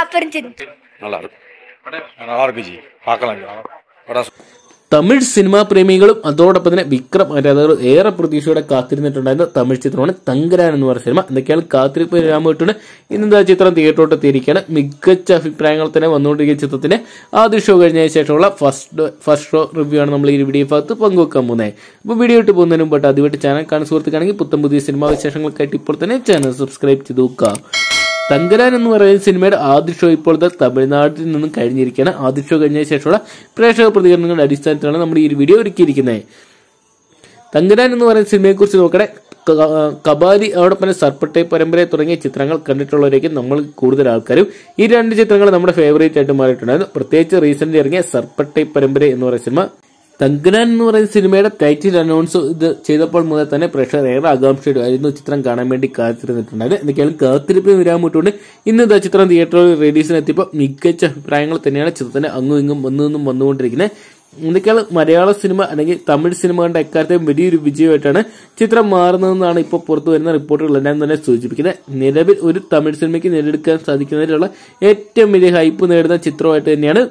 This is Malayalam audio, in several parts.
காப்பிரிஞ்சிருந்துச்சு நல்லா இருக்கும் நல்லா இருக்கு ஜி பார்க்கலாம் படம் തമിഴ് സിനിമാ പ്രേമികളും അതോടൊപ്പം തന്നെ വിക്രം ആരാധകരും ഏറെ പ്രതീക്ഷയോടെ കാത്തിരുന്നിട്ടുണ്ടായിരുന്ന തമിഴ് ചിത്രമാണ് തങ്കരാൻ എന്ന് പറയുന്ന സിനിമ എന്തൊക്കെയാണ് കാത്തിരിപ്പ് രാമോട്ടുണ്ട് ഇന്നെന്താ ചിത്രം തിയേറ്ററോട്ട് എത്തിയിരിക്കുകയാണ് മികച്ച അഭിപ്രായങ്ങൾ തന്നെ വന്നുകൊണ്ടിരിക്കുന്ന ചിത്രത്തിന്റെ ആദ്യ ഷോ കഴിഞ്ഞ ശേഷമുള്ള ഫസ്റ്റ് ഫസ്റ്റ് ഷോ റിവ്യൂ ആണ് നമ്മൾ ഈ വീഡിയോ ഭാഗത്ത് പങ്കുവെക്കാൻ പോകുന്നത് അപ്പോൾ വീഡിയോ ഇട്ട് പോകുന്നതിന് മുമ്പായിട്ട് ആദ്യമായിട്ട് ചാനൽ കാണുന്ന സുഹൃത്തുക്കാണെങ്കിൽ പുത്തം പുതിയ സിനിമാ വിശേഷങ്ങൾക്കായിട്ട് ഇപ്പോൾ തന്നെ ചാനൽ സബ്സ്ക്രൈബ് ചെയ്ത് നോക്കുക തങ്കരാൻ എന്ന് പറയുന്ന സിനിമയുടെ ആദ്യ ഷോ ഇപ്പോഴത്തെ തമിഴ്നാട്ടിൽ നിന്നും കഴിഞ്ഞിരിക്കുകയാണ് ആദ്യ ഷോ കഴിഞ്ഞ ശേഷമുള്ള പ്രേക്ഷക പ്രതികരണങ്ങളുടെ അടിസ്ഥാനത്തിലാണ് നമ്മൾ ഈ ഒരു വീഡിയോ ഒരുക്കിയിരിക്കുന്നത് തങ്കരാൻ എന്ന് പറയുന്ന സിനിമയെക്കുറിച്ച് നോക്കണേ ക- കബാലി അതോടൊപ്പം തന്നെ സർപ്പട്ടെ പരമ്പര തുടങ്ങിയ ചിത്രങ്ങൾ കണ്ടിട്ടുള്ളവരേക്ക് നമ്മൾ കൂടുതൽ ആൾക്കാരും ഈ രണ്ട് ചിത്രങ്ങൾ നമ്മുടെ ഫേവറേറ്റ് ആയിട്ട് മാറിയിട്ടുണ്ടായിരുന്നു പ്രത്യേകിച്ച് റീസെന്റ് ഇറങ്ങിയ സർപ്പട്ടെ പരമ്പര എന്ന് പറയുന്ന സിനിമ തങ്കരാൻ എന്ന് പറയുന്ന സിനിമയുടെ ടൈറ്റിൽ അനൗൺസ് ഇത് ചെയ്തപ്പോൾ മുതൽ തന്നെ പ്രേക്ഷകർ ഏറെ ആകാംക്ഷയായിരുന്നു ചിത്രം കാണാൻ വേണ്ടി കാത്തിരുന്നിട്ടുണ്ടായിരുന്നു എന്തൊക്കെയാലും കാത്തിരിപ്പ് വിരാമിട്ടുണ്ട് ഇന്ന് ഇതാ ചിത്രം തിയേറ്ററിൽ റിലീസിന് എത്തിയപ്പോൾ മികച്ച അഭിപ്രായങ്ങൾ തന്നെയാണ് ചിത്രത്തിന് അങ്ങും ഇങ്ങും വന്നു നിന്നും വന്നുകൊണ്ടിരിക്കുന്നത് എന്തൊക്കെയാണ് മലയാള സിനിമ അല്ലെങ്കിൽ തമിഴ് സിനിമ കണ്ട എക്കാലത്തെയും വലിയൊരു വിജയമായിട്ടാണ് ചിത്രം മാറുന്നതെന്നാണ് ഇപ്പോൾ പുറത്തു വരുന്ന റിപ്പോർട്ടുകളെല്ലാം തന്നെ സൂചിപ്പിക്കുന്നത് നിലവിൽ ഒരു തമിഴ് സിനിമയ്ക്ക് നേടിയെടുക്കാൻ സാധിക്കുന്നതിലുള്ള ഏറ്റവും വലിയ ഹൈപ്പ് നേടുന്ന ചിത്രമായിട്ട് തന്നെയാണ്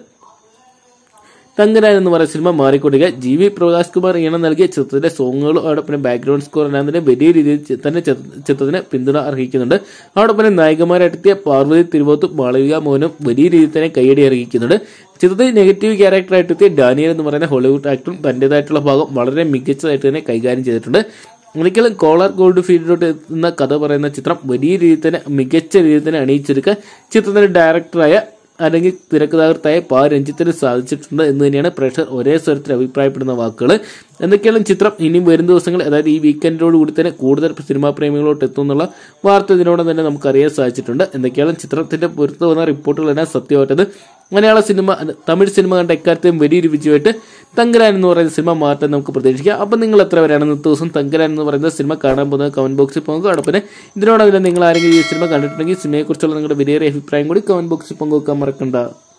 തങ്കരാൻ എന്ന് പറയുന്ന സിനിമ മാറിക്കൊണ്ടിരിക്കുക ജി വി പ്രകാശ് കുമാർ ഈണം നൽകിയ ചിത്രത്തിന്റെ സോങ്ങുകളും അതോടൊപ്പം ബാക്ക്ഗ്രൗണ്ട് സ്കോർ എല്ലാം തന്നെ വലിയ രീതിയിൽ ചി- തന്നെ ചി- ചിത്രത്തിന് പിന്തുണ അർഹിക്കുന്നുണ്ട് അതോടൊപ്പം തന്നെ നായികമാരെത്തിയ പാർവതി തിരുവോത്തും മാളവിക മോഹനും വലിയ രീതിയിൽ തന്നെ കൈയടി അർഹിക്കുന്നുണ്ട് ചിത്രത്തിൽ നെഗറ്റീവ് ക്യാരക്ടറായിട്ട് എത്തിയ ഡാനിയൽ എന്ന് പറയുന്ന ഹോളിവുഡ് ആക്ടറും തന്റേതായിട്ടുള്ള ഭാഗം വളരെ മികച്ചതായിട്ട് തന്നെ കൈകാര്യം ചെയ്തിട്ടുണ്ട് ഒരിക്കലും കോളർ ഗോൾഡ് ഫീൽഡിലോട്ട് എത്തുന്ന കഥ പറയുന്ന ചിത്രം വലിയ രീതിയിൽ തന്നെ മികച്ച രീതിയിൽ തന്നെ അണിയിച്ചെടുക്കാൻ ചിത്രത്തിന്റെ ഡയറക്ടറായ അല്ലെങ്കിൽ തിരക്കഥാകൃത്തായ പാ രഞ്ജിത്തിന് സാധിച്ചിട്ടുണ്ട് എന്ന് തന്നെയാണ് പ്രേക്ഷകർ ഒരേ സ്വരത്തിൽ അഭിപ്രായപ്പെടുന്ന വാക്കുകൾ എന്തൊക്കെയാണ് ചിത്രം ഇനിയും വരും ദിവസങ്ങൾ അതായത് ഈ വീക്കെൻഡോട് കൂടി തന്നെ കൂടുതൽ സിനിമാ പ്രേമികളോട്ട് എത്തുമെന്നുള്ള വാർത്ത ഇതിനോട് തന്നെ നമുക്ക് അറിയാൻ സാധിച്ചിട്ടുണ്ട് എന്തൊക്കെയാണ് ചിത്രത്തിന്റെ പുറത്തു വന്ന റിപ്പോർട്ടുകളെല്ലാം സത്യമായിട്ടത് മലയാള സിനിമ തമിഴ് സിനിമ കണ്ട എക്കാലത്തെയും വലിയൊരു വിജയമായിട്ട് തങ്കരാൻ എന്ന് പറയുന്ന സിനിമ മാറ്റാൻ നമുക്ക് പ്രതീക്ഷിക്കാം അപ്പം നിങ്ങൾ എത്ര പേരാണ് ഇന്നത്തെ ദിവസം തങ്കരാൻ എന്ന് പറയുന്ന സിനിമ കാണാൻ പോകുന്നത് കമന്റ് ബോക്സിൽ പോകുക അതോടൊപ്പം തന്നെ ഇതിനോടൊപ്പം നിങ്ങൾ ആരെങ്കിലും ഈ സിനിമ കണ്ടിട്ടുണ്ടെങ്കിൽ സിനിമയെക്കുറിച്ചുള്ള നിങ്ങളുടെ വിലയേറിയ അഭിപ്രായം കൂടി കമന്റ് ബോക്സിൽ പങ്കുവെക്കാൻ മറക്കണ്ട